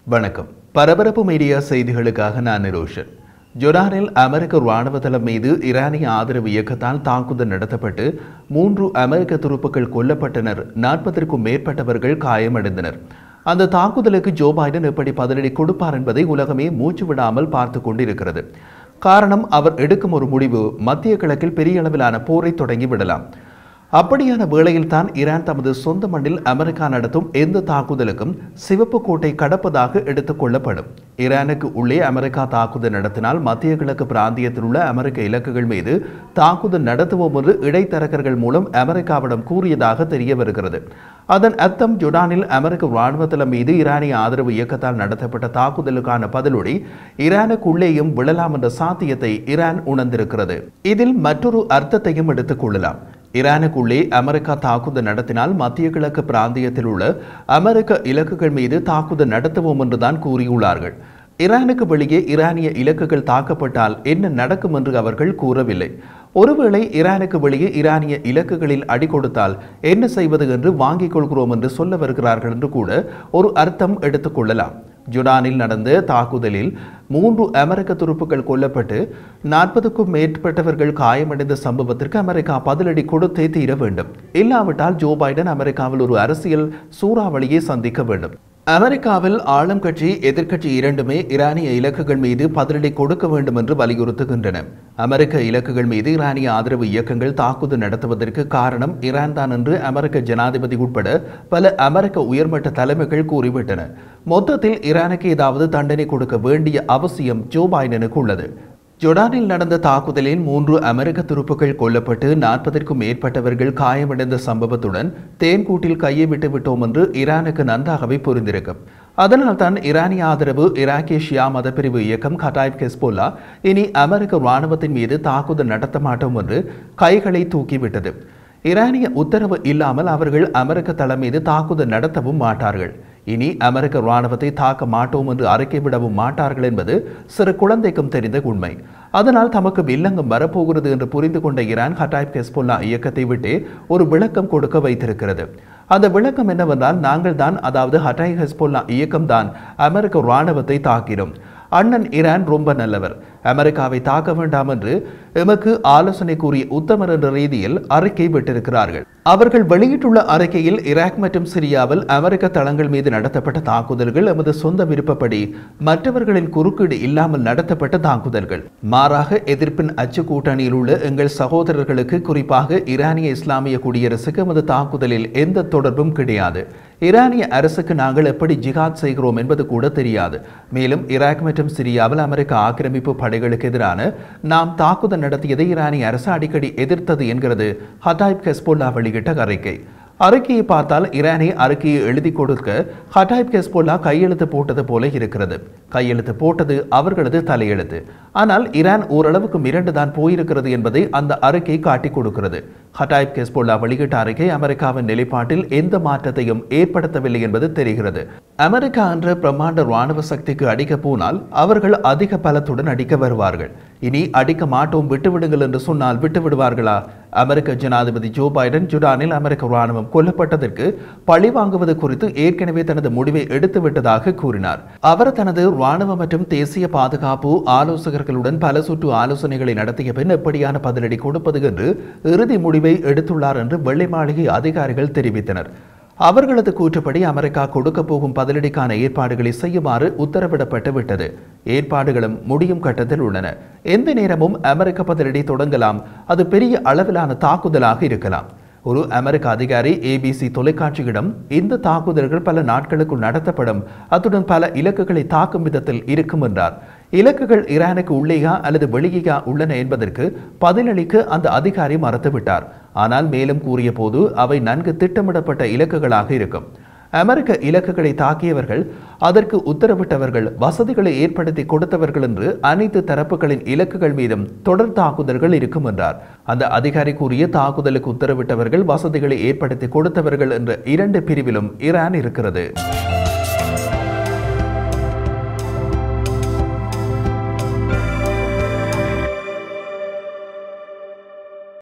வணக்கம் பரபரப்பு மீடியா செய்திகளுக்காக நான் நிரோஷன் ஜொர்டானில் அமெரிக்க ராணுவ தளம் மீது ஈரானிய ஆதரவு இயக்கத்தால் தாக்குதல் நடத்தப்பட்டு மூன்று அமெரிக்க துருப்புக்கள் கொல்லப்பட்டனர் நாற்பதற்கும் மேற்பட்டவர்கள் காயமடைந்தனர் அந்த தாக்குதலுக்கு ஜோ பைடன் எப்படி பதிலடி கொடுப்பார் என்பதை உலகமே மூச்சு விடாமல் பார்த்து கொண்டிருக்கிறது காரணம் அவர் எடுக்கும் ஒரு முடிவு மத்திய கிழக்கில் பெரிய அளவிலான போரை தொடங்கி விடலாம் அப்படியான வேளையில் தான் ஈரான் தமது சொந்த மண்ணில் அமெரிக்கா நடத்தும் எந்த தாக்குதலுக்கும் சிவப்பு கோட்டை கடப்பதாக எடுத்துக் கொள்ளப்படும் ஈரானுக்கு உள்ளே அமெரிக்கா தாக்குதல் நடத்தினால் மத்திய கிழக்கு பிராந்தியத்தில் உள்ள அமெரிக்க இலக்குகள் மீது தாக்குதல் நடத்துவோம் என்று இடைத்தரகர்கள் மூலம் அமெரிக்காவிடம் கூறியதாக தெரிய வருகிறது அதன் அர்த்தம் ஜுடானில் அமெரிக்க ராணுவ தளம் மீது ஈரானிய ஆதரவு இயக்கத்தால் நடத்தப்பட்ட தாக்குதலுக்கான பதிலடி ஈரானுக்குள்ளேயும் விழலாம் என்ற சாத்தியத்தை ஈரான் உணர்ந்திருக்கிறது இதில் மற்றொரு அர்த்தத்தையும் எடுத்துக் கொள்ளலாம் ஈரானுக்குள்ளே அமெரிக்கா தாக்குதல் நடத்தினால் மத்திய கிழக்கு பிராந்தியத்தில் உள்ள அமெரிக்க இலக்குகள் மீது தாக்குதல் நடத்துவோம் என்றுதான் கூறியுள்ளார்கள் ஈரானுக்கு வெளியே ஈரானிய இலக்குகள் தாக்கப்பட்டால் என்ன நடக்கும் என்று அவர்கள் கூறவில்லை ஒருவேளை ஈரானுக்கு வெளியே ஈரானிய இலக்குகளில் அடி கொடுத்தால் என்ன செய்வது என்று வாங்கிக் கொள்கிறோம் என்று சொல்ல வருகிறார்கள் என்று கூட ஒரு அர்த்தம் எடுத்துக்கொள்ளலாம் ஜுடானில் நடந்த தாக்குதலில் மூன்று அமெரிக்க துருப்புக்கள் கொல்லப்பட்டு நாற்பதுக்கும் மேற்பட்டவர்கள் காயமடைந்த சம்பவத்திற்கு அமெரிக்கா பதிலடி கொடுத்தே தீர வேண்டும் இல்லாவிட்டால் ஜோ பைடன் அமெரிக்காவில் ஒரு அரசியல் சூறாவளியை சந்திக்க வேண்டும் அமெரிக்காவில் ஆளும் கட்சி எதிர்க்கட்சி இரண்டுமே ஈரானிய இலக்குகள் மீது பதிலடி கொடுக்க வேண்டும் என்று வலியுறுத்துகின்றன அமெரிக்க இலக்குகள் மீது ஈரானிய ஆதரவு இயக்கங்கள் தாக்குதல் நடத்துவதற்கு காரணம் ஈரான் தான் என்று அமெரிக்க ஜனாதிபதி உட்பட பல அமெரிக்க உயர்மட்ட தலைமைகள் கூறிவிட்டன மொத்தத்தில் ஈரானுக்கு ஏதாவது தண்டனை கொடுக்க வேண்டிய அவசியம் ஜோ பைடனுக்கு உள்ளது ஜொர்டானில் நடந்த தாக்குதலில் மூன்று அமெரிக்க துருப்புக்கள் கொல்லப்பட்டு நாற்பதற்கும் மேற்பட்டவர்கள் காயமடைந்த சம்பவத்துடன் தேன்கூட்டில் கையை விட்டு விட்டோம் என்று ஈரானுக்கு நன்றாகவே புரிந்திருக்கும் அதனால் தான் ஈரானிய ஆதரவு ஈராக்கிய ஷியா மதப்பிரிவு இயக்கம் கட்டாய்ப் கெஸ்போல்லா இனி அமெரிக்க ராணுவத்தின் மீது தாக்குதல் நடத்த மாட்டோம் என்று கைகளை தூக்கிவிட்டது ஈரானிய உத்தரவு இல்லாமல் அவர்கள் அமெரிக்க தளம் மீது தாக்குதல் நடத்தவும் மாட்டார்கள் இனி அமெரிக்க ராணுவத்தை தாக்க மாட்டோம் என்று அறிக்கை விடவும் மாட்டார்கள் என்பது சிறு குழந்தைக்கும் தெரிந்த உண்மை அதனால் தமக்கு வில்லங்கம் வரப்போகிறது என்று புரிந்து கொண்ட ஈரான் ஹட்டாய்ப் கெஸ்போல்லா இயக்கத்தை விட்டு ஒரு விளக்கம் கொடுக்க வைத்திருக்கிறது அந்த விளக்கம் என்னவென்றால் நாங்கள் தான் அதாவது ஹட்டாய் ஹெஸ்போல்லா இயக்கம் தான் அமெரிக்க ராணுவத்தை தாக்கினோம் அண்ணன் ஈரான் ரொம்ப நல்லவர் அமெரிக்காவை தாக்க வேண்டாம் என்று எமக்கு ஆலோசனை கூறிய உத்தமர் என்ற ரீதியில் அறிக்கை விட்டிருக்கிறார்கள் அவர்கள் வெளியிட்டுள்ள அறிக்கையில் ஈராக் மற்றும் சிரியாவில் அமெரிக்க தளங்கள் மீது நடத்தப்பட்ட தாக்குதல்கள் எமது சொந்த விருப்பப்படி மற்றவர்களின் குறுக்கீடு இல்லாமல் நடத்தப்பட்ட தாக்குதல்கள் மாறாக எதிர்ப்பின் அச்சு கூட்டணியில் உள்ள எங்கள் சகோதரர்களுக்கு குறிப்பாக ஈரானிய இஸ்லாமிய குடியரசுக்கு எமது தாக்குதலில் எந்த தொடர்பும் கிடையாது ஈரானிய அரசுக்கு நாங்கள் எப்படி ஜிகாத் செய்கிறோம் என்பது கூட தெரியாது மேலும் ஈராக் மற்றும் சிரியாவில் அமெரிக்க ஆக்கிரமிப்பு படைகளுக்கு எதிரான நாம் தாக்குதல் நடத்தியதை ஈரானிய அரசு அடிக்கடி எதிர்த்தது என்கிறது ஹட்டாய்ப் ஹெஸ்போல்லா வெளியிட்ட அறிக்கை அறிக்கையை பார்த்தால் ஈரானை அறிக்கையை எழுதி கொடுக்க ஹட்டாய்ப் ஹெஸ்போல்லா கையெழுத்து போட்டது போல இருக்கிறது கையெழுத்து போட்டது அவர்களது தலையெழுத்து ஆனால் ஈரான் ஓரளவுக்கு மிரண்டு தான் போயிருக்கிறது என்பதை அந்த அறிக்கை காட்டிக் கொடுக்கிறது ஹட்டாய்ப் ஹெஸ்போல்லா வெளியிட்ட அறிக்கை அமெரிக்காவின் நிலைப்பாட்டில் எந்த மாற்றத்தையும் ஏற்படுத்தவில்லை என்பது தெரிகிறது அமெரிக்கா என்ற பிரம்மாண்ட ராணுவ சக்திக்கு அடிக்க போனால் அவர்கள் அதிக பலத்துடன் அடிக்க வருவார்கள் இனி அடிக்க மாட்டோம் விட்டுவிடுங்கள் என்று சொன்னால் விட்டு விடுவார்களா அமெரிக்க ஜனாதிபதி ஜோ பைடன் ஜுடானில் அமெரிக்க ராணுவம் கொல்லப்பட்டதற்கு பழி வாங்குவது குறித்து ஏற்கனவே தனது முடிவை எடுத்துவிட்டதாக கூறினார் அவர் தனது ராணுவ மற்றும் தேசிய பாதுகாப்பு ஆலோசகர்களுடன் பல சுற்று ஆலோசனைகளை நடத்திய பின் எப்படியான பதிலடி கொடுப்பது என்று இறுதி முடிவை எடுத்துள்ளார் என்று வெள்ளை மாளிகை அதிகாரிகள் தெரிவித்தனர் அவர்களது கூற்றுப்படி அமெரிக்கா கொடுக்க போகும் பதிலடிக்கான ஏற்பாடுகளை செய்யுமாறு உத்தரவிடப்பட்டு விட்டது ஏற்பாடுகளும் முடியும் கட்டத்தில் உள்ளன எந்த நேரமும் அமெரிக்க பதிலடி தொடங்கலாம் அது பெரிய அளவிலான தாக்குதலாக இருக்கலாம் ஒரு அமெரிக்க அதிகாரி ஏபிசி தொலைக்காட்சியிடம் இந்த தாக்குதல்கள் பல நாட்களுக்குள் நடத்தப்படும் அத்துடன் பல இலக்குகளை தாக்கும் விதத்தில் இருக்கும் என்றார் இலக்குகள் ஈரானுக்கு உள்ளேயா அல்லது வெளியேயா உள்ளன என்பதற்கு பதிலளிக்க அந்த அதிகாரி மறுத்துவிட்டார் ஆனால் மேலும் கூறிய போது அவை நன்கு திட்டமிடப்பட்ட இலக்குகளாக இருக்கும் அமெரிக்க இலக்குகளை தாக்கியவர்கள் அதற்கு உத்தரவிட்டவர்கள் வசதிகளை ஏற்படுத்தி கொடுத்தவர்கள் என்று அனைத்து தரப்புகளின் இலக்குகள் மீதும் தொடர் தாக்குதல்கள் இருக்கும் என்றார் அந்த அதிகாரி கூறிய தாக்குதலுக்கு உத்தரவிட்டவர்கள் வசதிகளை ஏற்படுத்தி கொடுத்தவர்கள் என்ற இரண்டு பிரிவிலும் ஈரான் இருக்கிறது